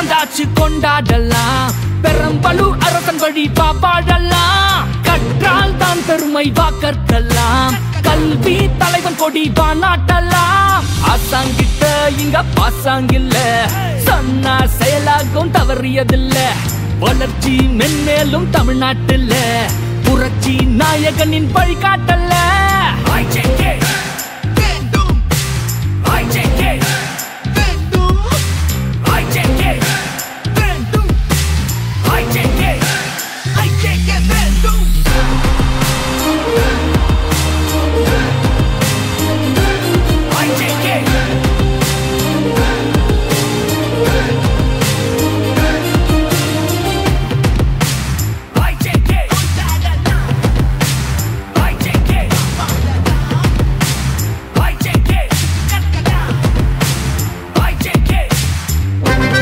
வந்தாச்சு கொண்டாடலாம் பெரம்பலூர் அரசன் வழி பாப்பாடலாம் கற்றால் தான் பெருமை வாக்கற்கலாம் கல்வி தலைவன் கொடி பாநாட்டலாம் ஆசாங்கிட்ட இங்க பாசாங்கில்ல சொன்னா செயலாகும் தவறியதில்ல வளர்ச்சி மென்மேலும் தமிழ்நாட்டுல புரட்சி நாயகனின் வழிகாட்டல IJK. IJK. IJK. IJK. IJK வேண்டும். IJK. IJK. IJK. IJK. IJK.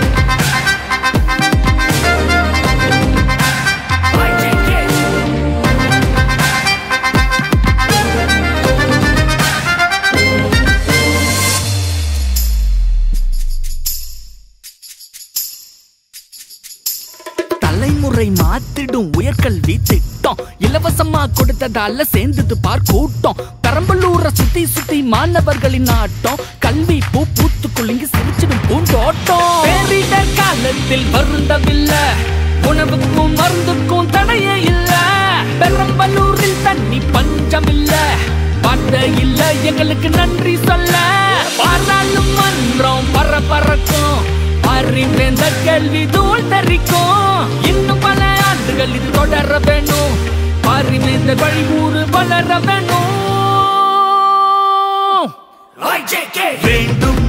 IJK. தலைமுறை மாத்திடும் உயர்கல்வி திட்டம் இலவசமா கொடுத்ததால சேர்ந்தது பார் கூட்டம் பெரம்பலூரை சுத்தி சுத்தி மாணவர்களின் ஆட்டம் கல்வி பூ பூத்து குலுங்கி சிரிச்சிடும் பூந்தோட்டம் பேரிடர் காலத்தில் வருந்தவில்லை உணவுக்கும் மருந்துக்கும் தடையே இல்ல பெரம்பலூரில் தண்ணி பஞ்சம் இல்ல பாட்ட இல்ல எங்களுக்கு நன்றி சொல்ல பாராளுமன்றம் பரபரக்கும் அறிவேந்த கேள்வி தூள் தெரிக்கும் இன்னும் பல ஆண்டுகள் இது தொடர வேணும் அறிவேந்த வழி ஊரு வளர வேணும் IJK வேண்டும்